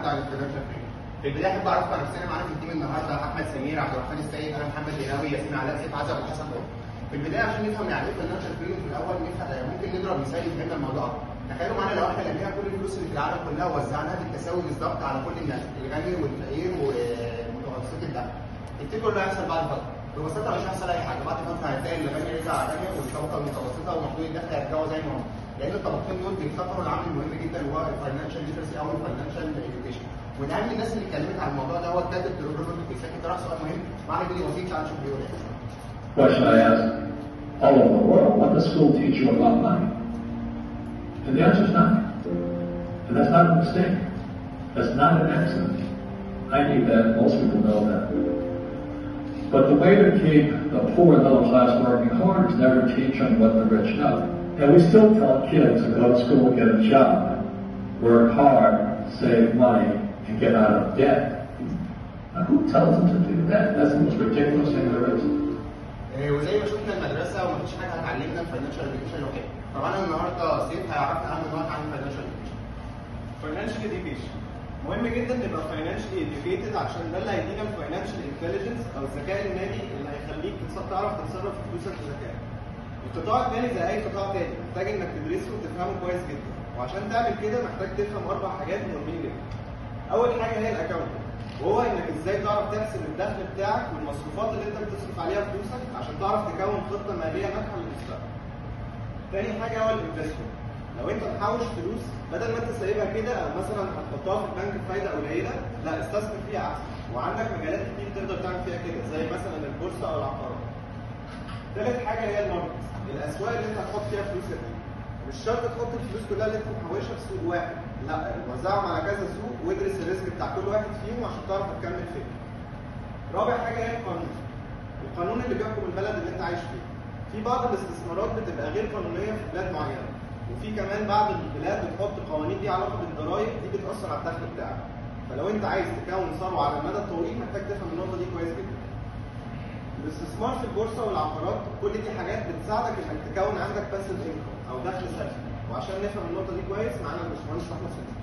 النهارده عن الفاينانشال فريم في البدايه احب اعرفكم على نفسنا معانا في التيم النهارده احمد سمير عبد الرحمن السيد انا محمد هلاوي ياسمين علاء سيف عزب وحسن عمر في البدايه عشان نفهم يعني ايه فاينانشال فريم في الاول نفهم ممكن نضرب مثال يفهمنا الموضوع تخيلوا معانا لو احنا لمينا كل الفلوس اللي في العالم كلها ووزعناها بالتساوي بالظبط على كل الناس الغني والفقير ومتوسط الدخل تفتكروا اللي هيحصل بعد فتره ببساطه مش هيحصل اي حاجه بعد فتره هتلاقي الغني رجع غني والطبقه المتوسطه ومحدود الدخل هيرجعوا زي ما هم لان الطبقتين دول بيفتقروا العامل المهم جدا اللي هو الفاينانشال ليترسي او الفاينانشال اديوكيشن وده اهم الناس اللي اتكلمت عن الموضوع ده هو الكاتب روبرت كيساكي طرح سؤال مهم معنا فيديو بسيط تعالوا نشوف بيقول ايه question I ask all over the world, what does school teach you about money? And the answer is nothing. And that's not a mistake. That's not an accident. I knew that, most people know that. But the way to keep the poor and middle class working hard is never teach them what the rich know. And we still tell kids to go to school, get a job, work hard, save money, and get out of debt. Now, who tells them to do that? That's the most ridiculous thing there is. إيه، وزي ما شفنا المدرسه ومفيش حاجه هتعلمنا الفاينانشال اديوكيشن وكده طبعا النهارده سيف هيعرفنا اهم نقط عن الفاينانشال اديوكيشن فاينانشال اديوكيشن مهم جدا نبقى فاينانشالي اديوكيتد عشان ده اللي هيدينا الفاينانشال انتليجنس او الذكاء المالي اللي هيخليك تص- تعرف تتصرف في فلوسك بذكاء. القطاع الثاني زي اي قطاع تاني محتاج انك تدرسه وتفهمه كويس جدا وعشان تعمل كده محتاج تفهم اربع حاجات مهمين جدا. اول حاجه هي الاكونت وهو انك ازاي تعرف تحسب الدخل بتاعك والمصروفات اللي انت بتصرف عليها فلوسك عشان تعرف تكون خطه ماليه ناجحه للمستقبل. تاني حاجه هو الانفستمنت لو انت محوش فلوس بدل ما انت سايبها كده او مثلا هتحطها في البنك بفايده قليله لا استثمر فيها احسن وعندك مجالات كتير تقدر تعمل فيها كده زي مثلا البورصه او العقارات. تالت حاجه هي الماركت الاسواق اللي انت هتحط فيها فلوسك دي مش شرط تحط الفلوس كلها اللي انت محوشها في سوق واحد لا وزعهم على كذا سوق وادرس الريسك بتاع كل واحد فيهم عشان تعرف تكمل فين. رابع حاجه هي القانون القانون اللي بيحكم البلد اللي انت عايش فيه. في بعض الاستثمارات بتبقى غير قانونيه في بلاد معينه وفي كمان بعض البلاد بتحط قوانين دي علاقه بالضرائب دي بتاثر على الدخل بتاعك فلو انت عايز تكون ثروه على المدى الطويل محتاج تفهم النقطه دي كويس جدا الاستثمار في البورصه والعقارات كل دي حاجات بتساعدك انك تكون عندك باسيف انكم او دخل سلبي وعشان نفهم النقطه دي كويس معانا الباشمهندس احمد سليم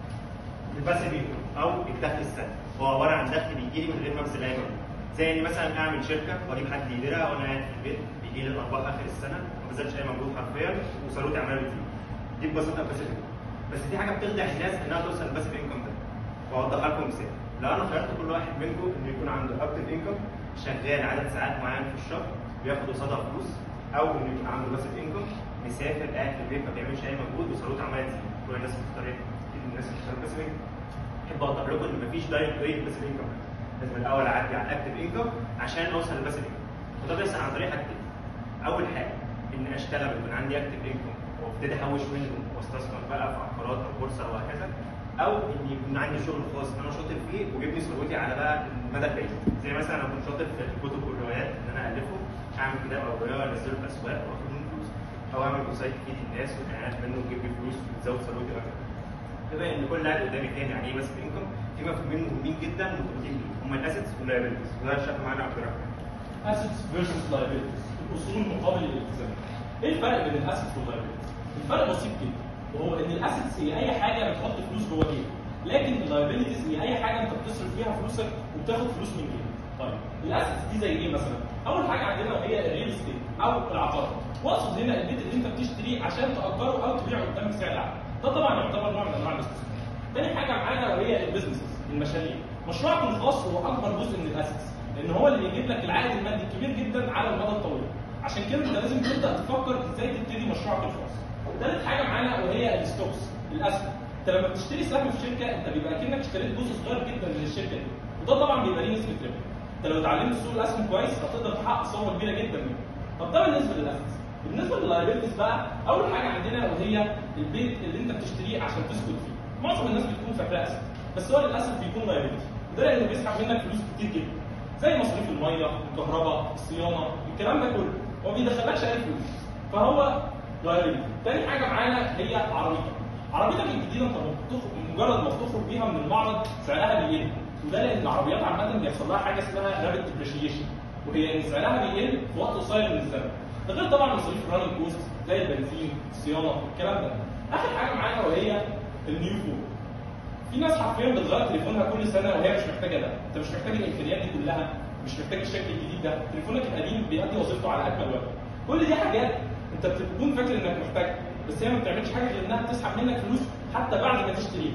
الباسيف انكم او الدخل السلبي هو عباره عن دخل بيجي لي من غير ما ابذل اي مجهود زي اني مثلا اعمل شركه واجيب حد يديرها وانا قاعد في البيت بيجي لي الارباح اخر السنه ما بذلش اي مجهود حرفيا وثروتي عماله بتزيد دي ببساطه الباسيف انكم بس دي حاجه بتخدع الناس انها توصل للباسيف انكم ده واوضح لكم مثال لو انا خيرت كل واحد منكم انه يكون عنده اكتف انكم شغال عدد ساعات معين في الشهر بياخد قصادها فلوس او انه يكون عنده باسيف انكم مسافر قاعد في البيت ما بيعملش اي مجهود وثروته عماله تزيد كل الناس بتختار ايه؟ اكيد الناس بتختار باسيف انكم احب اوضح لكم ان مفيش دايركت واي للباسيف انكم لازم الاول اعدي على الاكتف انكم عشان اوصل للباسيف انكم وده بيحصل عن طريق حاجتين اول حاجه ان اشتغل ويكون عندي اكتف انكم وابتدي احوش منه واستثمر بقى في عقارات او بورصه او هكذا او ان يكون عندي شغل خاص انا شاطر فيه ويبني ثروتي على بقى المدى البعيد زي مثلا انا كنت شاطر في الكتب والروايات ان انا الفه اعمل كتاب او روايه انزله في الاسواق واخد منه فلوس او اعمل ويب سايت يفيد الناس واعلانات منه وتجيب لي فلوس وتزود ثروتي وهكذا بما ان كل قاعد قدامي فاهم يعني ايه بس انكم في مفهومين مهمين جدا مرتبطين بيه هما الاسيتس واللايبيلتيز وده شاف معانا عبد الرحمن assets versus liabilities الاصول مقابل الالتزام ايه الفرق بين الاسيتس واللايبيلتيز الفرق بسيط جدا وهو ان الاسيتس هي اي حاجه بتحط فلوس جوه جيبك لكن اللايبيلتيز هي اي حاجه انت بتصرف فيها فلوسك وبتاخد فلوس من جيبك طيب الاسيتس دي زي ايه مثلا اول حاجه عندنا وهي الريل استيت او العقار واقصد هنا البيت اللي انت بتشتريه عشان تاجره او تبيعه قدامك سعر اعلى ده طبعا يعتبر نوع من انواع الاستثمار تاني حاجه معانا وهي البيزنسز المشاريع مشروعك الخاص هو اكبر جزء من الاسيتس لان هو اللي بيجيب لك العائد المادي الكبير جدا على المدى الطويل عشان كده انت لازم تبدا تفكر ازاي تبتدي مشروعك الخاص ثالث حاجه معانا وهي الستوكس الاسهم انت لما بتشتري سهم في شركه انت بيبقى كانك اشتريت جزء صغير جدا من الشركه دي وده طبعا بيبقى ليه نسبه ربح انت لو اتعلمت سوق الاسهم كويس هتقدر تحقق ثروه كبيره جدا منه طب ده بالنسبه للاسهم بالنسبه لللايبيلتيز بقى اول حاجه عندنا وهي البيت اللي انت بتشتريه عشان تسكن فيه معظم الناس بتكون فاكراه اسهم بس هو للاسف بيكون لايبيلتي وده لانه بيسحب منك فلوس كتير جدا زي مصاريف الميه الكهرباء الصيانه الكلام ده كله هو ما بيدخلكش اي فلوس فهو لايبيلتي تاني حاجه معانا هي عربيتك عربيتك الجديده انت بتخرج مجرد ما بتخرج بيها من المعرض سعرها بيقل وده لان العربيات عامه بيحصل لها حاجه اسمها رابط ديبريشيشن وهي ان سعرها بيقل في وقت قصير من الزمن ده غير طبعا مصاريف الراننج كوست زي البنزين الصيانه الكلام ده اخر حاجه معانا وهي النيو فون في ناس حرفيا بتغير تليفونها كل سنه وهي مش محتاجه ده انت مش محتاج الامكانيات دي كلها مش محتاج الشكل الجديد ده تليفونك القديم بيأدي وظيفته على اكمل وجه كل دي حاجات انت بتكون فاكر انك محتاجها بس هي ما بتعملش حاجه غير انها بتسحب منك فلوس حتى بعد ما تشتريها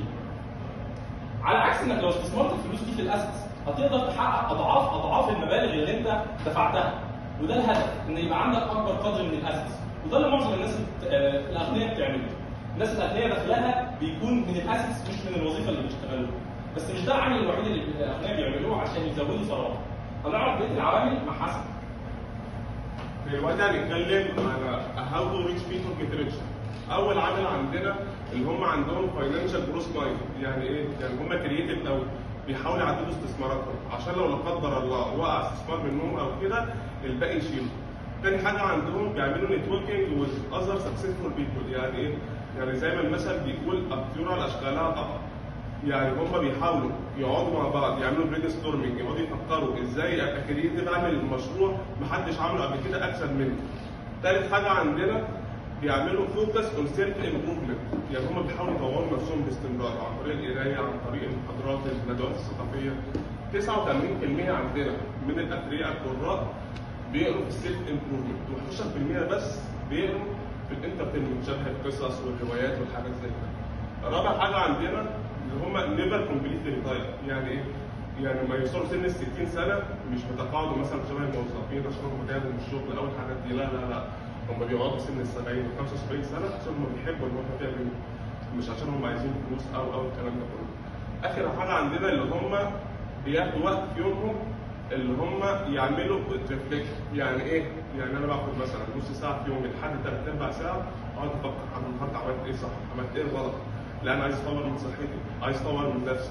على عكس انك لو استثمرت الفلوس دي في الاسيتس هتقدر تحقق اضعاف اضعاف المبالغ اللي انت دفعتها وده الهدف ان يبقى عندك اكبر قدر من الاسيتس وده اللي معظم الناس الت- آه، الاغنياء بتعمله الناس الاغنياء دخلها بيكون من الاسيتس مش من الوظيفه اللي بيشتغلوها بس مش ده العامل الوحيد اللي الاغنياء بيعملوه عشان يزودوا ثروتهم هنعرف بقيه العوامل مع حسن دلوقتي هنتكلم على هاو تو ريتش بيبل جيت ريتش اول عامل عندنا اللي هم عندهم فاينانشال جروس مايند يعني ايه؟ يعني هم كرييتيف قوي بيحاولوا يعدلوا استثماراتهم عشان لو لا قدر الله وقع استثمار منهم او كده الباقي يشيله. تاني حاجه عندهم بيعملوا نتوركينج وذ اذر سكسسفول بيبل يعني ايه؟ يعني زي ما المثل بيقول الطيور على اشكالها طبعا. يعني هم بيحاولوا يقعدوا مع بعض يعملوا برين ستورمنج يقعدوا يفكروا ازاي ابقى كريتيف اعمل مشروع محدش عمله قبل كده اكسب منه. تالت حاجه عندنا بيعملوا فوكس اون سيلف امبروفمنت يعني هم بيحاولوا يطوروا نفسهم باستمرار عن طريق القرايه عن طريق المحاضرات الندوات الثقافيه 89% عندنا من الاثرياء القراء بيقروا في السيلف امبروفمنت و11% بس بيقروا في الانترتينمنت شبه القصص والروايات والحاجات زي كده. رابع حاجه عندنا اللي هم نيفر كومبليتلي ريتاير يعني ايه؟ يعني ما يوصلوا سن ال 60 سنه مش بتقاعدوا مثلا شبه الموظفين عشان هم تعبوا من الشغل او الحاجات دي لا لا لا هم بيقعدوا سن ال 70 و 75 سنه عشان هم بيحبوا ان هم يعملوا مش عشان هم عايزين فلوس او او الكلام ده كله. اخر حاجه عندنا اللي هم بياخدوا وقت في يومهم اللي هم يعملوا ريفليكشن يعني ايه؟ يعني انا باخد مثلا نص ساعه في يومي لحد ثلاث ارباع ساعه اقعد افكر انا النهارده عملت ايه صح؟ عملت ايه غلط؟ لا انا عايز اطور من صحتي، عايز اطور من نفسي.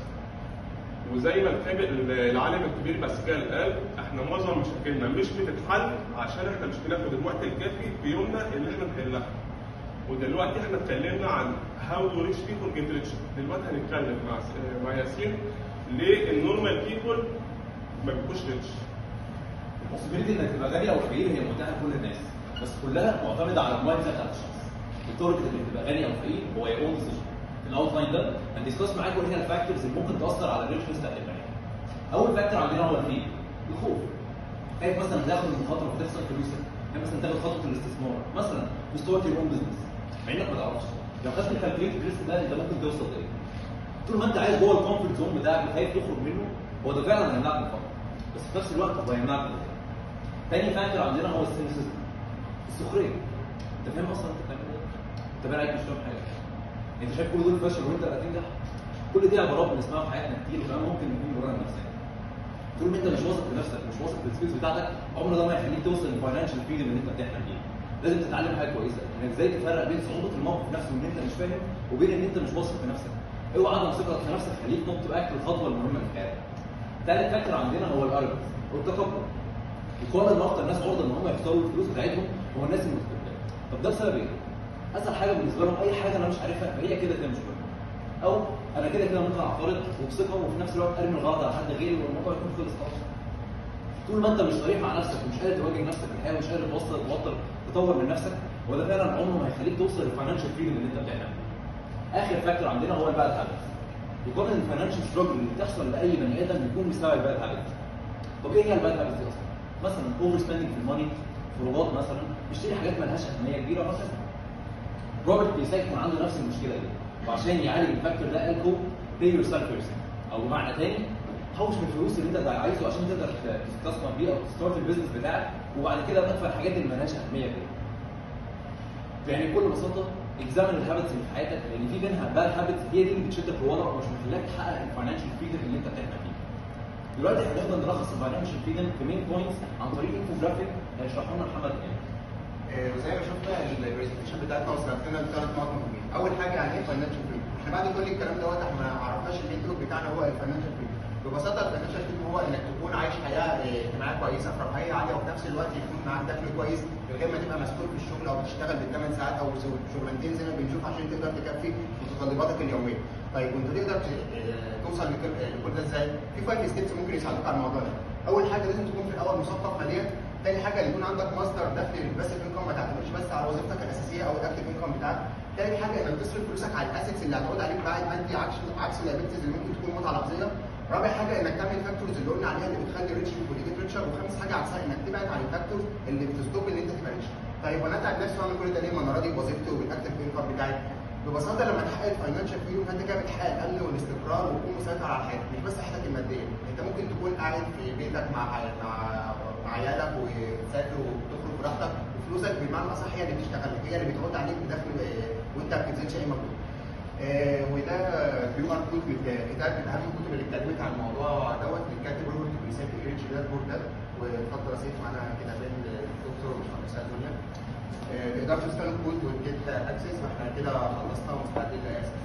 وزي ما الكبير العالم الكبير باسكال قال احنا معظم مشاكلنا مش بتتحل عشان احنا مش بناخد الوقت الكافي في يومنا ان احنا نحلها. ودلوقتي احنا اتكلمنا عن هاو تو ريتش بيبول جيت ريتش دلوقتي هنتكلم مع مع ياسين ليه النورمال بيبول ما بيبقوش ريتش البوسيبيليتي انك تبقى غني او فقير هي متاحه لكل الناس بس كلها معتمده على المايند سيت بتاع الشخص التارجت اللي تبقى غني او فقير هو يور اون ديسيجن في الاوت لاين ده هندسكس معاكم ايه هي الفاكتورز اللي ممكن تاثر على الريتشنس بتاعت البني آدم. اول فاكتور عندنا هو الفيل الخوف خايف مثلا تاخد المخاطره وتخسر فلوسك خايف مثلا تاخد خطوه الاستثمار مثلا تو ستارت يور اون بزنس مع انك ما تعرفش لو خدت الكالكوليت ريسك ده انت ممكن توصل لايه طول ما انت عايز جوه الكومفورت زون بتاعك وخايف تخرج منه هو ده فعلا هيمنعك من الخطر بس في نفس الوقت هو هيمنعك من الخطر تاني فاكتور عندنا هو السينسيزم السخريه انت فاهم اصلا انت بتعمل ايه؟ انت بقى مش فاهم حاجه انت شايف كل دول فشل وانت لا تنجح كل دي عبارات بنسمعها في حياتنا كتير وكمان ممكن نكون ورانا نفسنا طول ما انت مش واثق في نفسك مش واثق في السكيلز بتاعتك عمر ده ما يخليك توصل للفاينانشال فريدم اللي انت بتحلم بيه لازم تتعلم حاجه كويسه انك ازاي تفرق بين صعوبه الموقف نفسه ان انت مش فاهم وبين ان انت مش واثق في نفسك اوعى عدم ثقتك في نفسك خليك نوت باك الخطوه المهمه في حياتك ثالث فاكتور عندنا هو الارجنس والتكبر وكل ما اكتر ناس عرضه ان هم يختاروا الفلوس بتاعتهم هو الناس المتكبره طب ده بسبب ايه؟ اسهل حاجه بالنسبه لهم اي حاجه انا مش عارفها فهي كده كده مش مهمه او انا كده كده ممكن اعترض وبثقه وفي نفس الوقت ارمي الغلط على حد غيري والموضوع يكون خلص خلاص طول ما انت مش صريح مع نفسك ومش قادر تواجه نفسك في الحياه ومش قادر توصل توتر تطور من نفسك هو ده فعلا عمره ما هيخليك توصل للفاينانشال فريدم اللي انت بتحلم بيه. اخر فاكتور عندنا هو الباد هابتس يقارن الفاينانشال ستراجل اللي بتحصل لاي بني ادم بيكون بسبب الباد هابتس طب ايه هي الباد هابتس دي اصلا؟ مثلا اوفر سبيندنج في الماني خروجات مثلا بيشتري حاجات مالهاش اهميه كبيره مثلا روبرت كيوساكي كان عنده نفس المشكله دي وعشان يعالج الفاكتور ده قال كو pay yourself first او بمعنى تاني حوش من الفلوس اللي انت عايزه عشان تقدر تستثمر بيه او تستارت البيزنس بتاعك وبعد كده تدفع الحاجات اللي مالهاش اهميه كده. يعني بكل بساطه اكزامن الهابتس اللي في حياتك لان في منها باد هابتس هي دي اللي بتشدك لورا ومش مخليك تحقق الفاينانشال فريدم اللي انت بتحلم فيه. دلوقتي احنا هنقدر نلخص الفاينانشال فريدم في مين بوينتس عن طريق انفوجرافيك هيشرحه لنا محمد امام. آه، وزي ما شفنا البرزنتيشن بتاعتنا وصلت لنا لثلاث نقط مهمين. اول حاجه يعني ايه فاينانشال فريدم؟ احنا بعد كل الكلام دوت احنا ما عرفناش الانترو بتاعنا هو الفاينانشال فريدم. ببساطه الفاينانشال فريدم هو انك تكون عايش حياه آه، اجتماعيه كويسه في رفاهيه عاليه وفي نفس الوقت يكون معاك دخل كويس من غير ما تبقى مسؤول في الشغل او بتشتغل بالثمان ساعات او شغلانتين زي ما بنشوف عشان تقدر تكفي متطلباتك اليوميه. طيب وانت تقدر ت- آه، توصل لكل آه، لكل ده ازاي؟ في فايف ستيبس ممكن يساعدوك على الموضوع ده. اول حاجه لازم تكون في الاول مثقف ماليا تاني حاجه يكون عندك مصدر دخل بس الانكم ما تعتمدش بس على وظيفتك الاساسيه او الاكتف انكم بتاعك تاني حاجه انك تصرف فلوسك على الاسيتس اللي هتعود عليك بعد مادي عكس عكس اللايبيلتيز اللي ممكن تكون متعه لحظيه رابع حاجه انك تعمل فاكتورز اللي قلنا عليها اللي بتخلي ريتش واللي ريتشر وخامس حاجه عكسها انك تبعد عن الفاكتورز اللي بتستوب ان انت تبقى ريتش طيب وانا اتعب نفسي واعمل كل ده ليه ما انا راضي بوظيفتي وبالاكتف انكم بتاعي ببساطه لما تحقق الفاينانشال فريدوم فانت كده بتحقق الامن والاستقرار وتكون مسيطر على حياتك مش بس حياتك الماديه انت ممكن تكون قاعد في بيتك مع مع مع عيالك وتسافر وتخرج براحتك وفلوسك بمعنى اصح هي اللي بتشتغل لك هي اللي بتعود عليك بدخل آه، وانت ما بتبذلش اي مجهود. آه، وده كيو ار كود من كتاب من اهم الكتب اللي اتكلمت عن الموضوع دوت من كاتب روبرت بيسافر ايريتش داشبورد ده واتفضل يا سيف معانا كتابين الدكتور باشمهندس دنيا تقدر تستخدم الكود وتجيت اكسس واحنا كده خلصنا ومستعد للاسف